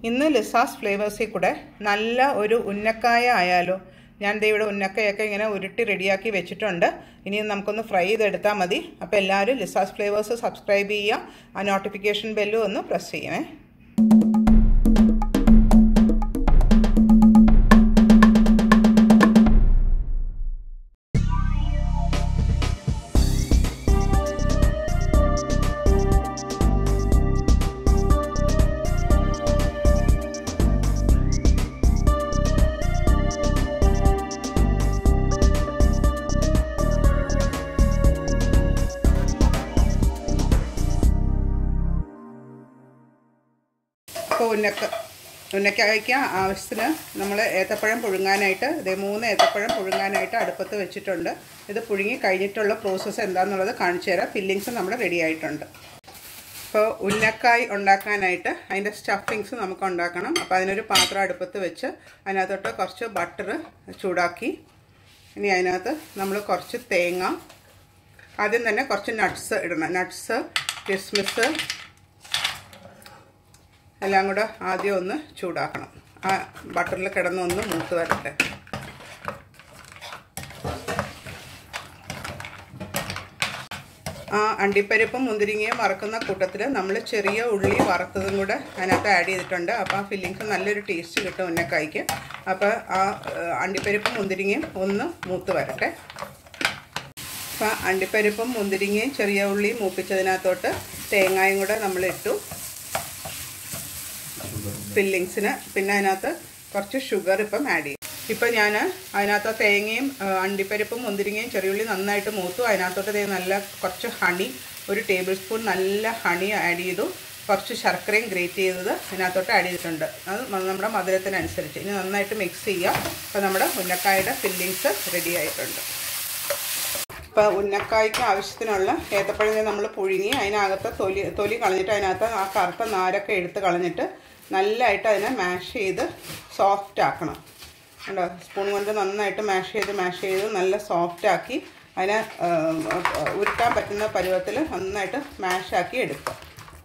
ഇന്ന് ലിസാസ് ഫ്ലേവേഴ്സിൽ കൂടെ നല്ല ഒരു ഉന്നക്കായ ആയാലോ ഞാൻ ദേ ഇവിടെ ഉന്നക്കയൊക്കെ ഇങ്ങനെ ഉരുട്ടി റെഡിയാക്കി വെച്ചിട്ടുണ്ട് ഇനി നമുക്കൊന്ന് ഫ്രൈ ചെയ്തെടുത്താൽ മതി അപ്പോൾ എല്ലാവരും ലിസാസ് ഫ്ലേവേഴ്സ് സബ്സ്ക്രൈബ് ചെയ്യുക ആ നോട്ടിഫിക്കേഷൻ ബെല്ലും ഒന്ന് പ്രസ് ചെയ്യണേ ഇപ്പോൾ ഉന്നക്ക ഉന്നക്കായ്ക്ക് ആവശ്യത്തിന് നമ്മൾ ഏത്തപ്പഴം പുഴുങ്ങാനായിട്ട് ഇതേ മൂന്ന് ഏത്തപ്പഴം പുഴുങ്ങാനായിട്ട് അടുപ്പത്ത് വെച്ചിട്ടുണ്ട് ഇത് പുഴുങ്ങി കഴിഞ്ഞിട്ടുള്ള പ്രോസസ്സ് എന്താണെന്നുള്ളത് കാണിച്ചു തരാം ഫില്ലിങ്സ് നമ്മൾ റെഡി ആയിട്ടുണ്ട് ഇപ്പോൾ ഉന്നക്കായ് ഉണ്ടാക്കാനായിട്ട് അതിൻ്റെ സ്റ്റഫിങ്സ് നമുക്ക് ഉണ്ടാക്കണം അപ്പോൾ അതിനൊരു പാത്രം അടുപ്പത്ത് വെച്ച് അതിനകത്തോട്ട് കുറച്ച് ബട്ടർ ചൂടാക്കി ഇനി അതിനകത്ത് നമ്മൾ കുറച്ച് തേങ്ങ ആദ്യം തന്നെ കുറച്ച് നട്ട്സ് ഇടണം നട്ട്സ് കിസ്മിസ് എല്ലാം കൂടെ ആദ്യം ഒന്ന് ചൂടാക്കണം ആ ബട്ടറിൽ കിടന്ന് ഒന്ന് മൂത്ത് വരട്ടെ ആ അണ്ടിപ്പരിപ്പും മുന്തിരിങ്ങയും വറക്കുന്ന കൂട്ടത്തിൽ നമ്മൾ ചെറിയ ഉള്ളി വറുത്തതും കൂടെ അതിനകത്ത് ആഡ് ചെയ്തിട്ടുണ്ട് അപ്പോൾ ആ ഫില്ലിങ്സ് നല്ലൊരു ടേസ്റ്റ് കിട്ടും ഉന്നക്കായ്ക്ക് അപ്പോൾ ആ അണ്ടിപ്പരിപ്പും മുന്തിരിങ്ങയും ഒന്ന് മൂത്ത് വരട്ടെ അപ്പോൾ അണ്ടിപ്പരിപ്പും മുന്തിരിങ്ങയും ചെറിയ ഉള്ളിയും മൂപ്പിച്ചതിനകത്തോട്ട് തേങ്ങായും കൂടെ നമ്മൾ ഇട്ടു ഫില്ലിങ്സിന് പിന്നെ അതിനകത്ത് കുറച്ച് ഷുഗർ ഇപ്പം ആഡ് ചെയ്യും ഇപ്പം ഞാൻ അതിനകത്ത് തേങ്ങയും അണ്ടിപ്പരിപ്പും മുന്തിരിങ്ങയും ചെറിയുള്ളി നന്നായിട്ട് മൂത്തു അതിനകത്തോട്ട് നല്ല കുറച്ച് ഹണി ഒരു ടേബിൾ സ്പൂൺ നല്ല ഹണി ആഡ് ചെയ്തു കുറച്ച് ശർക്കരയും ഗ്രേറ്റ് ചെയ്തത് ഇതിനകത്തോട്ട് ആഡ് ചെയ്തിട്ടുണ്ട് അത് നമ്മുടെ മധുരത്തിനനുസരിച്ച് ഇനി നന്നായിട്ട് മിക്സ് ചെയ്യുക അപ്പോൾ നമ്മുടെ ഉന്നക്കായുടെ ഫില്ലിങ്സ് റെഡി ആയിട്ടുണ്ട് ഇപ്പോൾ ഉന്നക്കായ്ക്ക് ആവശ്യത്തിനുള്ള ഏത്തപ്പഴം നമ്മൾ പുഴുങ്ങി അതിനകത്ത് തൊലി തൊലി കളഞ്ഞിട്ട് അതിനകത്ത് ആ കറുത്ത നാരൊക്കെ എടുത്ത് കളഞ്ഞിട്ട് നല്ലതായിട്ട് അതിനെ മാഷ് ചെയ്ത് സോഫ്റ്റ് ആക്കണം കണ്ടോ സ്പൂൺ കൊണ്ട് നന്നായിട്ട് മാഷ് ചെയ്ത് മാഷ് ചെയ്ത് നല്ല സോഫ്റ്റ് ആക്കി അതിനെ ഉരുട്ടാൻ പറ്റുന്ന പരുവത്തിൽ നന്നായിട്ട് മാഷാക്കി എടുക്കുക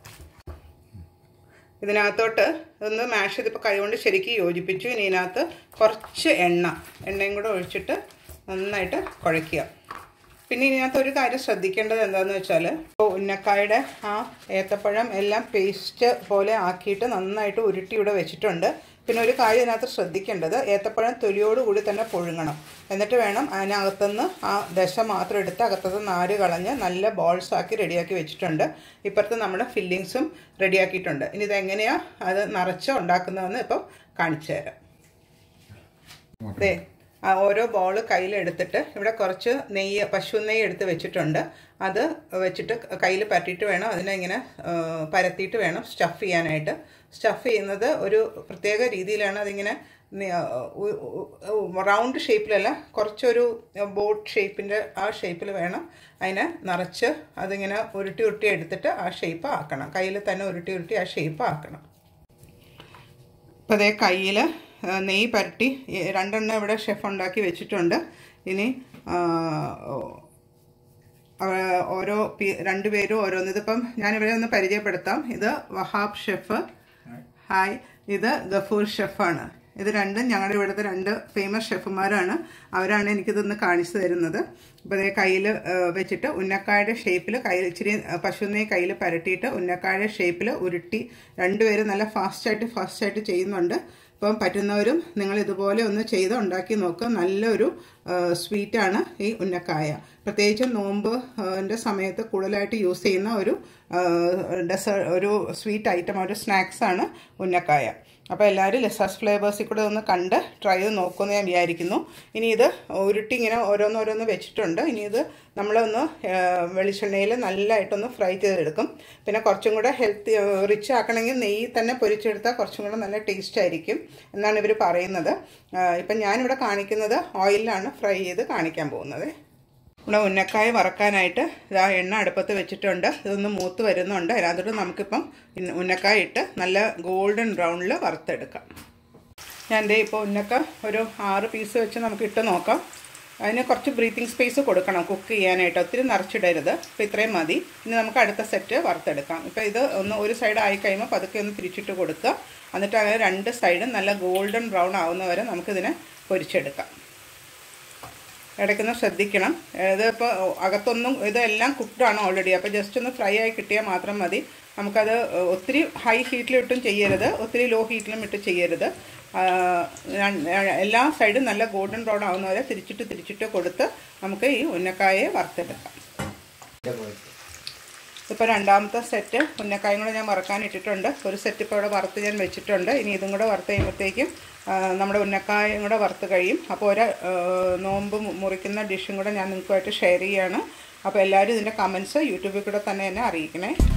ഇതിനകത്തോട്ട് ഒന്ന് മാഷ് ചെയ്തിപ്പോൾ കൈകൊണ്ട് ശരിക്കും യോജിപ്പിച്ചു ഇനി ഇതിനകത്ത് കുറച്ച് എണ്ണ എണ്ണയും കൂടെ ഒഴിച്ചിട്ട് നന്നായിട്ട് കുഴയ്ക്കുക പിന്നെ ഇതിനകത്ത് ഒരു കാര്യം ശ്രദ്ധിക്കേണ്ടത് എന്താണെന്ന് വെച്ചാൽ ഇപ്പോൾ ഉന്നക്കായുടെ ആ ഏത്തപ്പഴം എല്ലാം പേസ്റ്റ് പോലെ ആക്കിയിട്ട് നന്നായിട്ട് ഉരുട്ടി ഇവിടെ വെച്ചിട്ടുണ്ട് പിന്നെ ഒരു കാര്യം ഇതിനകത്ത് ശ്രദ്ധിക്കേണ്ടത് ഏത്തപ്പഴം തൊലിയോടുകൂടി തന്നെ പുഴുങ്ങണം എന്നിട്ട് വേണം അതിനകത്തുനിന്ന് ആ ദശ മാത്രം എടുത്ത് അകത്തത് നാര് കളഞ്ഞ് നല്ല ബോൾസ് ആക്കി റെഡിയാക്കി വെച്ചിട്ടുണ്ട് ഇപ്പുറത്ത് നമ്മുടെ ഫില്ലിങ്സും റെഡിയാക്കിയിട്ടുണ്ട് ഇനി ഇതെങ്ങനെയാണ് അത് നിറച്ച് ഉണ്ടാക്കുന്നതെന്ന് ഇപ്പം കാണിച്ചു തരാം അതെ ഓരോ ബോൾ കയ്യിലെടുത്തിട്ട് ഇവിടെ കുറച്ച് നെയ്യ് പശു നെയ്യ് എടുത്ത് വെച്ചിട്ടുണ്ട് അത് വെച്ചിട്ട് കയ്യിൽ പരട്ടിയിട്ട് വേണം അതിനെ ഇങ്ങനെ പരത്തിയിട്ട് വേണം സ്റ്റഫ് ചെയ്യാനായിട്ട് സ്റ്റഫ് ചെയ്യുന്നത് ഒരു പ്രത്യേക രീതിയിലാണ് അതിങ്ങനെ റൗണ്ട് ഷേപ്പിലല്ല കുറച്ചൊരു ബോട്ട് ഷേപ്പിൻ്റെ ആ ഷേപ്പിൽ വേണം അതിനെ നിറച്ച് അതിങ്ങനെ ഉരുട്ടി ഉരുട്ടി എടുത്തിട്ട് ആ ഷേപ്പ് ആക്കണം കയ്യിൽ തന്നെ ഉരുട്ടി ഉരുട്ടി ആ ഷേപ്പ് ആക്കണം ഇപ്പോൾ അതേ കയ്യിൽ നെയ്യ് പരട്ടി രണ്ടെണ്ണം ഇവിടെ ഷെഫ് ഉണ്ടാക്കി വെച്ചിട്ടുണ്ട് ഇനി ഓരോ രണ്ട് പേരും ഓരോന്ന് ഇതിപ്പം ഞാനിവരെ ഒന്ന് പരിചയപ്പെടുത്താം ഇത് വഹാബ് ഷെഫ് ഹായ് ഇത് ഗഫൂർ ഷെഫാണ് ഇത് രണ്ടും ഞങ്ങളുടെ ഇവിടുത്തെ രണ്ട് ഫേമസ് ഷെഫുമാരാണ് അവരാണ് എനിക്കിതൊന്ന് കാണിച്ചു തരുന്നത് അപ്പോൾ അതേ കയ്യിൽ വെച്ചിട്ട് ഉന്നക്കായുടെ ഷേപ്പിൽ കയ്യിൽ ഇച്ചിരി പശുവിനെ കയ്യിൽ പരട്ടിയിട്ട് ഉന്നക്കായുടെ ഷേപ്പിൽ ഉരുട്ടി രണ്ടുപേരും നല്ല ഫാസ്റ്റായിട്ട് ഫാസ്റ്റായിട്ട് ചെയ്യുന്നുണ്ട് ഇപ്പം പറ്റുന്നവരും നിങ്ങൾ ഇതുപോലെ ഒന്ന് ചെയ്ത് ഉണ്ടാക്കി നോക്കുക നല്ലൊരു സ്വീറ്റാണ് ഈ ഉന്നക്കായ പ്രത്യേകിച്ച് നോമ്പ് ൻ്റെ സമയത്ത് കൂടുതലായിട്ട് യൂസ് ചെയ്യുന്ന ഒരു ഡെസേർട്ട് ഒരു സ്വീറ്റ് ഐറ്റം ഒരു സ്നാക്സാണ് ഉന്നക്കായ അപ്പോൾ എല്ലാവരും ലെസാസ് ഫ്ലേവേഴ്സിൽ കൂടെ ഒന്ന് കണ്ട് ട്രൈ ചെയ്ത് നോക്കുമെന്ന് ഞാൻ വിചാരിക്കുന്നു ഇനി ഇത് ഉരുട്ടി ഇങ്ങനെ ഓരോന്നോരോന്ന് വെച്ചിട്ടുണ്ട് ഇനി ഇത് നമ്മളൊന്ന് വെളിച്ചെണ്ണയിൽ നല്ലതായിട്ടൊന്ന് ഫ്രൈ ചെയ്തെടുക്കും പിന്നെ കുറച്ചും കൂടെ ഹെൽത്തി റിച്ച് ആക്കണമെങ്കിൽ നെയ്യ് തന്നെ പൊരിച്ചെടുത്താൽ കുറച്ചും കൂടെ നല്ല ടേസ്റ്റ് ആയിരിക്കും എന്നാണ് ഇവർ പറയുന്നത് ഇപ്പം ഞാനിവിടെ കാണിക്കുന്നത് ഓയിലിലാണ് ഫ്രൈ ചെയ്ത് കാണിക്കാൻ പോകുന്നത് ഇവിടെ ഉന്നക്കായ വറക്കാനായിട്ട് ഇതാ എണ്ണ അടുപ്പത്ത് വെച്ചിട്ടുണ്ട് ഇതൊന്ന് മൂത്ത് വരുന്നുണ്ട് അതിനകത്തോട്ട് നമുക്കിപ്പം ഉന്നക്കായ ഇട്ട് നല്ല ഗോൾഡൻ ബ്രൗണിൽ വറുത്തെടുക്കാം ഞാൻ ദേ ഇപ്പോൾ ഉന്നക്ക ഒരു ആറ് പീസ് വെച്ച് നമുക്ക് ഇട്ട് നോക്കാം അതിന് കുറച്ച് ബ്രീത്തിങ് സ്പേസ് കൊടുക്കണം കുക്ക് ചെയ്യാനായിട്ട് ഒത്തിരി നിറച്ചിടരുത് അപ്പോൾ ഇത്രയും മതി ഇനി നമുക്ക് അടുത്ത സെറ്റ് വറുത്തെടുക്കാം ഇപ്പോൾ ഇത് ഒന്ന് ഒരു സൈഡ് ആയി കഴിയുമ്പോൾ പതുക്കെ ഒന്ന് തിരിച്ചിട്ട് കൊടുക്കുക എന്നിട്ട് അങ്ങനെ രണ്ട് സൈഡും നല്ല ഗോൾഡൻ ബ്രൗൺ ആവുന്നവരെ നമുക്കിതിനെ പൊരിച്ചെടുക്കാം ഇടയ്ക്കൊന്ന് ശ്രദ്ധിക്കണം ഇതിപ്പോൾ അകത്തൊന്നും ഇതെല്ലാം കുക്ക്ഡാണ് ഓൾറെഡി അപ്പോൾ ജസ്റ്റ് ഒന്ന് ഫ്രൈ ആയി കിട്ടിയാൽ മാത്രം മതി നമുക്കത് ഒത്തിരി ഹൈ ഹീറ്റിലിട്ടും ചെയ്യരുത് ഒത്തിരി ലോ ഹീറ്റിലും ഇട്ട് ചെയ്യരുത് ആ, രണ്ട്- എല്ലാ സൈഡും നല്ല ഗോൾഡൻ ബ്രൗൺ ആവുന്നവരെ തിരിച്ചിട്ട് തിരിച്ചിട്ട് കൊടുത്ത് നമുക്ക് ഈ ഉന്നക്കായെ വറുത്തെടുക്കാം ഇപ്പോൾ രണ്ടാമത്തെ സെറ്റ് ഉന്നക്കായും കൂടെ ഞാൻ വറക്കാൻ ഇട്ടിട്ടുണ്ട് ഒരു സെറ്റ് ഇപ്പോൾ ഇവിടെ വറുത്ത് ഞാൻ വെച്ചിട്ടുണ്ട് ഇനി ഇതും കൂടെ വറുത്ത് കഴിയുമ്പോഴത്തേക്കും ആ, നമ്മുടെ ഉന്നക്കായും കൂടെ വറുത്ത് കഴിയും അപ്പോൾ ഒരു ആ, നോമ്പ് മു- മുറിക്കുന്ന ഡിഷും കൂടെ ഞാൻ നിങ്ങൾക്കുമായിട്ട് ഷെയർ ചെയ്യാണ് അപ്പോൾ എല്ലാവരും ഇതിൻ്റെ കമൻസ് യൂട്യൂബിൽ കൂടെ തന്നെ എന്നെ അറിയിക്കണേ